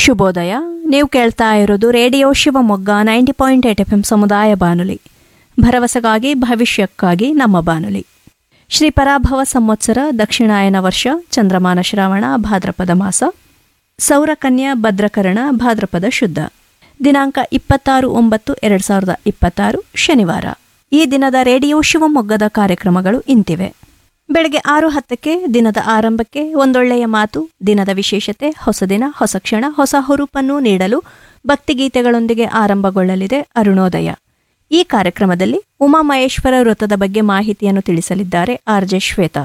ಶುಭೋದಯ ನೀವು ಕೇಳ್ತಾ ಇರೋದು radio Shivamogga ninety point eight F M ಸಮುದಾಯ ಬಾನುಲಿ ಭರವಸೆಗಾಗಿ ಭವಿಷ್ಯಕ್ಕಾಗಿ ನಮ್ಮ ಬಾನುಲಿ ಶ್ರೀ ಪರಾಭವ ಸಂವತ್ಸರ ದಕ್ಷಿಣಾಯನ ವರ್ಷ ಚಂದ್ರಮಾನ ಶ್ರಾವಣ ಭಾದ್ರಪದ ಮಾಸ ಸೌರಕನ್ಯಾ ಭದ್ರಕರಣ ಭಾದ್ರಪದ ಶುದ್ಧ ದಿನಾಂಕ ಇಪ್ಪತ್ತಾರು ಒಂಬತ್ತು ಎರಡು ಸಾವಿರದ ಇಪ್ಪತ್ತಾರು ಶನಿವಾರ ಈ ದಿನದ ರೇಡಿಯೋ ಶಿವಮೊಗ್ಗದ ಕಾರ್ಯಕ್ರಮಗಳು ಇಂತಿವೆ ಬೆಳಗ್ಗೆ ಆರು ಹತ್ತಕ್ಕೆ ದಿನದ ಆರಂಭಕ್ಕೆ ಒಂದೊಳ್ಳೆಯ ಮಾತು ದಿನದ ವಿಶೇಷತೆ ಹೊಸ ದಿನ ಹೊಸ ಕ್ಷಣ ಹೊಸ ಹುರುಪನ್ನು ನೀಡಲು ಭಕ್ತಿಗೀತೆಗಳೊಂದಿಗೆ ಆರಂಭಗೊಳ್ಳಲಿದೆ ಅರುಣೋದಯ ಈ ಕಾರ್ಯಕ್ರಮದಲ್ಲಿ ಉಮಾಮಹೇಶ್ವರ ವೃತ್ತದ ಬಗ್ಗೆ ಮಾಹಿತಿಯನ್ನು ತಿಳಿಸಲಿದ್ದಾರೆ ಆರ್ಜೆ ಶ್ವೇತಾ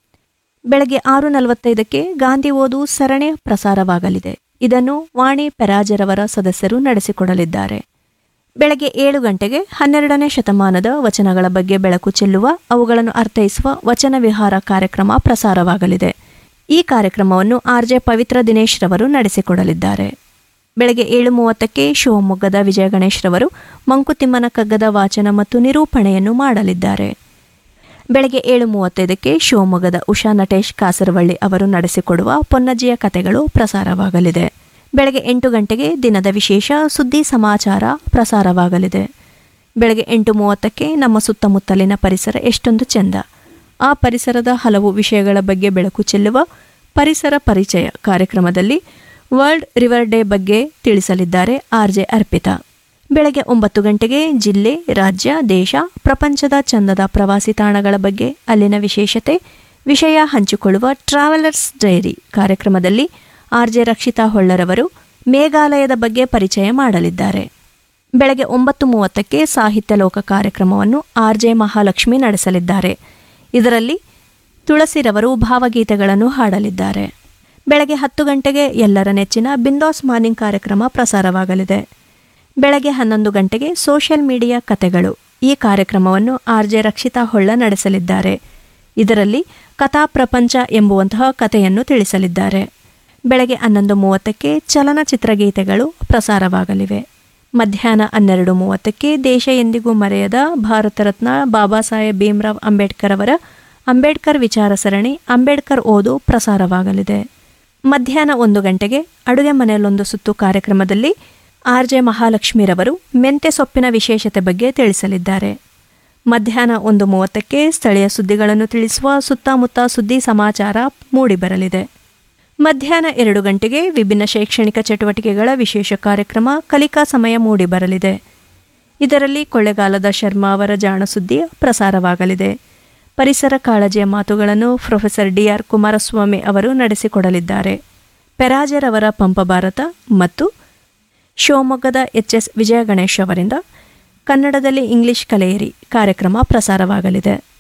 ಬೆಳಗ್ಗೆ ಆರು ನಲವತ್ತೈದಕ್ಕೆ ಗಾಂಧಿ ಓದು ಸರಣಿ ಪ್ರಸಾರವಾಗಲಿದೆ ಇದನ್ನು ವಾಣಿ ಪೆರಾಜರವರ ಸದಸ್ಯರು ನಡೆಸಿಕೊಡಲಿದ್ದಾರೆ ಬೆಳಗ್ಗೆ ಏಳು ಗಂಟೆಗೆ ಹನ್ನೆರಡನೇ ಶತಮಾನದ ವಚನಗಳ ಬಗ್ಗೆ ಬೆಳಕು ಚೆಲ್ಲುವ ಅವುಗಳನ್ನು ಅರ್ಥೈಸುವ ವಚನ ವಿಹಾರ ಕಾರ್ಯಕ್ರಮ ಪ್ರಸಾರವಾಗಲಿದೆ ಈ ಕಾರ್ಯಕ್ರಮವನ್ನು ಆರ್ಜೆ ಪವಿತ್ರ ದಿನೇಶ್ ರವರು ನಡೆಸಿಕೊಡಲಿದ್ದಾರೆ ಬೆಳಗ್ಗೆ ಏಳು ಮೂವತ್ತಕ್ಕೆ ಶಿವಮೊಗ್ಗದ ವಿಜಯ ಗಣೇಶ್ ರವರು ಮಂಕುತಿಮ್ಮನ ಕಗ್ಗದ ವಾಚನ ಮತ್ತು ನಿರೂಪಣೆಯನ್ನು ಮಾಡಲಿದ್ದಾರೆ ಬೆಳಗ್ಗೆ ಏಳು ಮೂವತ್ತೈದಕ್ಕೆ ಶಿವಮೊಗ್ಗದ ಉಷಾ ನಟೇಶ್ ಕಾಸರವಳ್ಳಿ ಅವರು ನಡೆಸಿಕೊಡುವ ಪೊನ್ನಜ್ಜಿಯ ಕಥೆಗಳು ಪ್ರಸಾರವಾಗಲಿದೆ ಬೆಳಗ್ಗೆ ಎಂಟು ಗಂಟೆಗೆ ದಿನದ ವಿಶೇಷ ಸುದ್ದಿ ಸಮಾಚಾರ ಪ್ರಸಾರವಾಗಲಿದೆ ಬೆಳಗ್ಗೆ ಎಂಟು ಮೂವತ್ತಕ್ಕೆ ನಮ್ಮ ಸುತ್ತಮುತ್ತಲಿನ ಪರಿಸರ ಎಷ್ಟೊಂದು ಚೆಂದ ಆ ಪರಿಸರದ ಹಲವು ವಿಷಯಗಳ ಬಗ್ಗೆ ಬೆಳಕು ಚೆಲ್ಲುವ ಪರಿಸರ ಪರಿಚಯ ಕಾರ್ಯಕ್ರಮದಲ್ಲಿ ವರ್ಲ್ಡ್ ರಿವರ್ ಡೇ ಬಗ್ಗೆ ತಿಳಿಸಲಿದ್ದಾರೆ ಆರ್ಜೆ ಅರ್ಪಿತಾ ಬೆಳಗ್ಗೆ ಒಂಬತ್ತು ಗಂಟೆಗೆ ಜಿಲ್ಲೆ ರಾಜ್ಯ ದೇಶ ಪ್ರಪಂಚದ ಚಂದದ ಪ್ರವಾಸಿ ತಾಣಗಳ ಬಗ್ಗೆ ಅಲ್ಲಿನ ವಿಶೇಷತೆ ವಿಷಯ ಹಂಚಿಕೊಳ್ಳುವ ಟ್ರಾವೆಲರ್ಸ್ ಡೈರಿ ಕಾರ್ಯಕ್ರಮದಲ್ಲಿ ಆರ್ಜೆ ರಕ್ಷಿತಾ ಹೊಳ್ಳರವರು ಮೇಘಾಲಯದ ಬಗ್ಗೆ ಪರಿಚಯ ಮಾಡಲಿದ್ದಾರೆ ಬೆಳಗ್ಗೆ ಒಂಬತ್ತು ಮೂವತ್ತಕ್ಕೆ ಸಾಹಿತ್ಯ ಲೋಕ ಕಾರ್ಯಕ್ರಮವನ್ನು ಆರ್ಜೆ ಮಹಾಲಕ್ಷ್ಮಿ ನಡೆಸಲಿದ್ದಾರೆ ಇದರಲ್ಲಿ ತುಳಸಿರವರು ಭಾವಗೀತೆಗಳನ್ನು ಹಾಡಲಿದ್ದಾರೆ ಬೆಳಗ್ಗೆ ಹತ್ತು ಗಂಟೆಗೆ ಎಲ್ಲರ ನೆಚ್ಚಿನ ಬಿಂದಾಸ್ ಮಾರ್ನಿಂಗ್ ಕಾರ್ಯಕ್ರಮ ಪ್ರಸಾರವಾಗಲಿದೆ ಬೆಳಗ್ಗೆ ಹನ್ನೊಂದು ಗಂಟೆಗೆ ಸೋಷಿಯಲ್ ಮೀಡಿಯಾ ಕತೆಗಳು ಈ ಕಾರ್ಯಕ್ರಮವನ್ನು ಆರ್ಜೆ ರಕ್ಷಿತಾ ಹೊಳ್ಳ ನಡೆಸಲಿದ್ದಾರೆ ಇದರಲ್ಲಿ ಕಥಾ ಪ್ರಪಂಚ ಎಂಬುವಂತಹ ಕಥೆಯನ್ನು ತಿಳಿಸಲಿದ್ದಾರೆ ಬೆಳಗ್ಗೆ ಹನ್ನೊಂದು ಮೂವತ್ತಕ್ಕೆ ಚಲನಚಿತ್ರ ಗೀತೆಗಳು ಪ್ರಸಾರವಾಗಲಿವೆ ಮಧ್ಯಾಹ್ನ ಹನ್ನೆರಡು ಮೂವತ್ತಕ್ಕೆ ದೇಶ ಎಂದಿಗೂ ಮರೆಯದ ಭಾರತ ರತ್ನ ಬಾಬಾ ಸಾಹೇಬ್ ಭೀಮ್ರಾವ್ ಅಂಬೇಡ್ಕರ್ ಅವರ ಅಂಬೇಡ್ಕರ್ ವಿಚಾರ ಸರಣಿ ಅಂಬೇಡ್ಕರ್ ಓದು ಪ್ರಸಾರವಾಗಲಿದೆ ಮಧ್ಯಾಹ್ನ ಒಂದು ಗಂಟೆಗೆ ಅಡುಗೆ ಮನೆಯಲ್ಲೊಂದು ಸುತ್ತು ಕಾರ್ಯಕ್ರಮದಲ್ಲಿ ಆರ್ಜೆ ಮಹಾಲಕ್ಷ್ಮಿರವರು ಮೆಂತೆ ಸೊಪ್ಪಿನ ವಿಶೇಷತೆ ಬಗ್ಗೆ ತಿಳಿಸಲಿದ್ದಾರೆ ಮಧ್ಯಾಹ್ನ ಒಂದು ಮೂವತ್ತಕ್ಕೆ ಸ್ಥಳೀಯ ಸುದ್ದಿಗಳನ್ನು ತಿಳಿಸುವ ಸುತ್ತಮುತ್ತ ಸುದ್ದಿ ಸಮಾಚಾರ ಮೂಡಿಬರಲಿದೆ ಮಧ್ಯಾಹ್ನ ಎರಡು ಗಂಟೆಗೆ ವಿಭಿನ್ನ ಶೈಕ್ಷಣಿಕ ಚಟುವಟಿಕೆಗಳ ವಿಶೇಷ ಕಾರ್ಯಕ್ರಮ ಕಲಿಕಾ ಸಮಯ ಮೂಡಿಬರಲಿದೆ ಇದರಲ್ಲಿ ಕೊಳ್ಳೆಗಾಲದ ಶರ್ಮಾ ಅವರ ಜಾಣ ಸುದ್ದಿ ಪ್ರಸಾರವಾಗಲಿದೆ ಪರಿಸರ ಕಾಳಜಿಯ ಮಾತುಗಳನ್ನು ಪ್ರೊಫೆಸರ್ ಡಿಆರ್ ಕುಮಾರಸ್ವಾಮಿ ಅವರು ನಡೆಸಿಕೊಡಲಿದ್ದಾರೆ ಪೆರಾಜರ್ ಅವರ ಪಂಪ ಭಾರತ ಮತ್ತು ಶಿವಮೊಗ್ಗದ ಎಚ್ ಎಸ್ ವಿಜಯ ಗಣೇಶ್ ಅವರಿಂದ ಕನ್ನಡದಲ್ಲಿ ಇಂಗ್ಲಿಷ್ ಕಲೆಯಿರಿ ಕಾರ್ಯಕ್ರಮ ಪ್ರಸಾರವಾಗಲಿದೆ